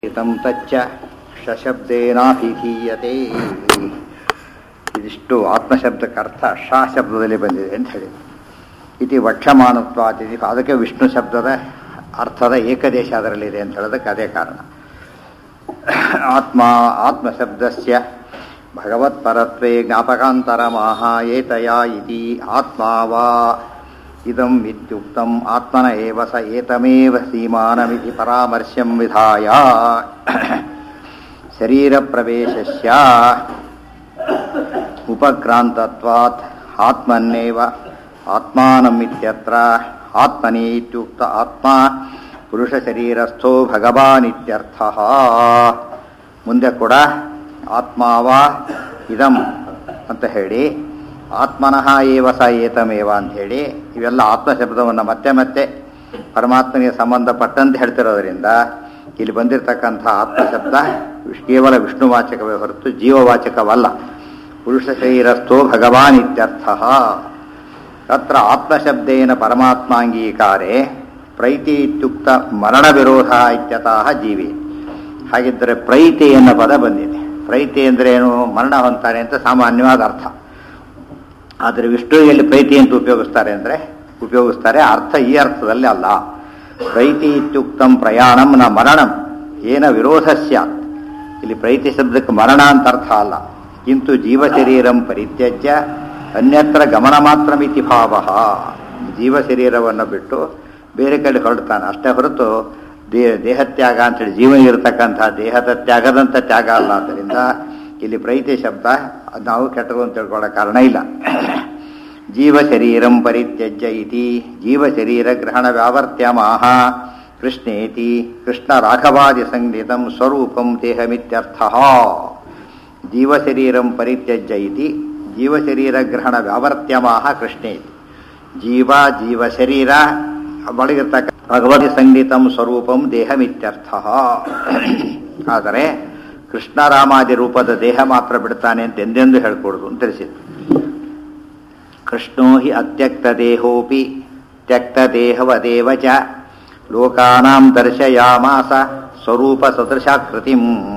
तं ತಚ್ಚ ಶಬ್ದೇನಾಭಿಧೀಯತೆ ಇದಿಷ್ಟು ಆತ್ಮಶಬ್ದಕ್ಕೆ ಅರ್ಥ ಶ ಶಬ್ದದಲ್ಲಿ ಬಂದಿದೆ ಅಂತ ಹೇಳಿ ಇತಿ ವಕ್ಷಮಾನತ್ವಾತಿಥಿ ಅದಕ್ಕೆ ವಿಷ್ಣು ಶಬ್ದದ ಅರ್ಥದ ಏಕದೇಶ ಅದರಲ್ಲಿದೆ ಅಂತ ಹೇಳೋದಕ್ಕೆ ಅದೇ ಕಾರಣ ಆತ್ಮ ಆತ್ಮಶಬ್ದಸ್ಯ ಭಗವತ್ಪರತ್ವೇ ಜ್ಞಾಪಕಾಂತರಮಾಹ ಏತಯ ಇತಿ ಆತ್ಮ ವಾ ಇದಂ ಇತ್ಯುಕ್ತಂ ಆತ್ಮನ ಏವ ಸ ಏತಮೇವ ಸೀಮಾನಮಿತಿ ಪರಾಮರ್ಶ್ಯಂ ವಿಧಾಯ ಶರೀರಪ್ರವೇಶಸ್ಯ ಉಪಕ್ರಾಂತತ್ವಾತ್ ಆತ್ಮನ್ನೇವ ಆತ್ಮಾನಮಿತ್ಯತ್ರ ಆತ್ಮನಿ ಇತ್ಯುಕ್ತ ಆತ್ಮ ಪುರುಷ ಶರೀರಸ್ಥೋ ಭಗವಾನ್ ಇತ್ಯರ್ಥಃ ಮುಂದೆ ಕೂಡ ಆತ್ಮಾವ ಇದಂ ಅಂತ ಹೇಳಿ ಆತ್ಮನಃ ಏವ ಸ ಏತಮೇವ ಅಂತ ಹೇಳಿ ಇವೆಲ್ಲ ಆತ್ಮಶಬ್ದವನ್ನು ಮತ್ತೆ ಮತ್ತೆ ಪರಮಾತ್ಮನಿಗೆ ಸಂಬಂಧಪಟ್ಟಂತೆ ಹೇಳ್ತಿರೋದ್ರಿಂದ ಇಲ್ಲಿ ಬಂದಿರತಕ್ಕಂಥ ಆತ್ಮಶಬ್ದ ಕೇವಲ ವಿಷ್ಣುವಾಚಕವೇ ಹೊರತು ಜೀವವಾಚಕವಲ್ಲ ಪುರುಷ ಶರೀರಸ್ಥೋ ಭಗವಾನ್ ಇತ್ಯರ್ಥ ತತ್ರ ಆತ್ಮಶಬ್ದೇನ ಪರಮಾತ್ಮಾಂಗೀಕಾರೆ ಪ್ರೈತಿ ಇತ್ಯುಕ್ತ ಮರಣ ವಿರೋಧ ಇತ್ಯತಃ ಜೀವಿ ಹಾಗಿದ್ದರೆ ಪ್ರೈತಿ ಎನ್ನ ಪದ ಬಂದಿದೆ ಪ್ರೈತಿ ಅಂದ್ರೆ ಏನು ಮರಣ ಹೊಂತಾನೆ ಅಂತ ಸಾಮಾನ್ಯವಾದ ಅರ್ಥ ಆದರೆ ವಿಷ್ಣುವಿನಲ್ಲಿ ಪ್ರೀತಿ ಅಂತ ಉಪಯೋಗಿಸ್ತಾರೆ ಅಂದರೆ ಉಪಯೋಗಿಸ್ತಾರೆ ಅರ್ಥ ಈ ಅರ್ಥದಲ್ಲಿ ಅಲ್ಲ ಪ್ರೈತಿ ಇತ್ಯುಕ್ತಂ ಪ್ರಯಾಣಂ ನ ಮರಣಂ ಏನ ವಿರೋಧ ಸ್ಯಾತ್ ಇಲ್ಲಿ ಪ್ರೈತಿ ಶಬ್ದಕ್ಕೆ ಮರಣ ಅಂತ ಅರ್ಥ ಅಲ್ಲ ಕಿಂತು ಜೀವ ಶರೀರಂ ಪರಿತ್ಯಜ್ಯ ಅನ್ಯತ್ರ ಗಮನ ಮಾತ್ರ ಮಿತಿ ಭಾವ ಜೀವ ಶರೀರವನ್ನು ಬಿಟ್ಟು ಬೇರೆ ಕಡೆ ಹೊರಡ್ತಾನೆ ಅಷ್ಟೇ ಹೊರತು ದೇಹ ದೇಹತ್ಯಾಗ ಅಂತೇಳಿ ಜೀವ ಇರತಕ್ಕಂಥ ದೇಹದ ತ್ಯಾಗದಂಥ ತ್ಯಾಗ ಅಲ್ಲ ಆದ್ದರಿಂದ ಇಲ್ಲಿ ಪ್ರೈತಿ ಶಬ್ದ ನಾವು ಕೆಟ್ಟದು ಅಂತ ತಿಳ್ಕೊಳ್ಳೋ ಕಾರಣ ಇಲ್ಲ ಜೀವ ಶರೀರಂ ಪರಿತ್ಯಜ್ಯ ಇತಿ ಜೀವ ಶರೀರ ಗ್ರಹಣ ವ್ಯಾವರ್ತ್ಯಮಾಹ ಕೃಷ್ಣೇತಿ ಕೃಷ್ಣ ರಾಘವಾದಿ ಸಂಗೀತಂ ಸ್ವರೂಪಂ ದೇಹಮಿತ್ಯರ್ಥ ಜೀವ ಶರೀರಂ ಪರಿತ್ಯಜ್ಯ ಇತಿ ಜೀವ ಶರೀರ ಗ್ರಹಣ ವ್ಯಾವರ್ತ್ಯಮಾಹ ಕೃಷ್ಣೇತಿ ಜೀವ ಜೀವ ಶರೀರ ಒಳಗಿರ್ತಕ್ಕ ಭಗವತಿ ಸಂಗೀತಂ ಸ್ವರೂಪಂ ದೇಹಮಿತ್ಯರ್ಥ ಆದರೆ ಕೃಷ್ಣರಾಮಾದಿ ರೂಪದ ದೇಹ ಮಾತ್ರ ಬಿಡ್ತಾನೆ ಅಂತ ಎಂದೆಂದು ಹೇಳ್ಕೊಡುದು ಅಂತ ತಿಳಿಸಿದ್ರು ಕೃಷ್ಣೋ ಹಿ ಅತ್ಯಕ್ತ ದೇಹೋಪಿ ತ್ಯಕ್ತ ದೇಹವದೇವ ಚ ಲೋಕಾನಾಂ ದರ್ಶಯಾಮಾಸ ಸ್ವರೂಪ ಸದೃಶಾಕೃತಿಂ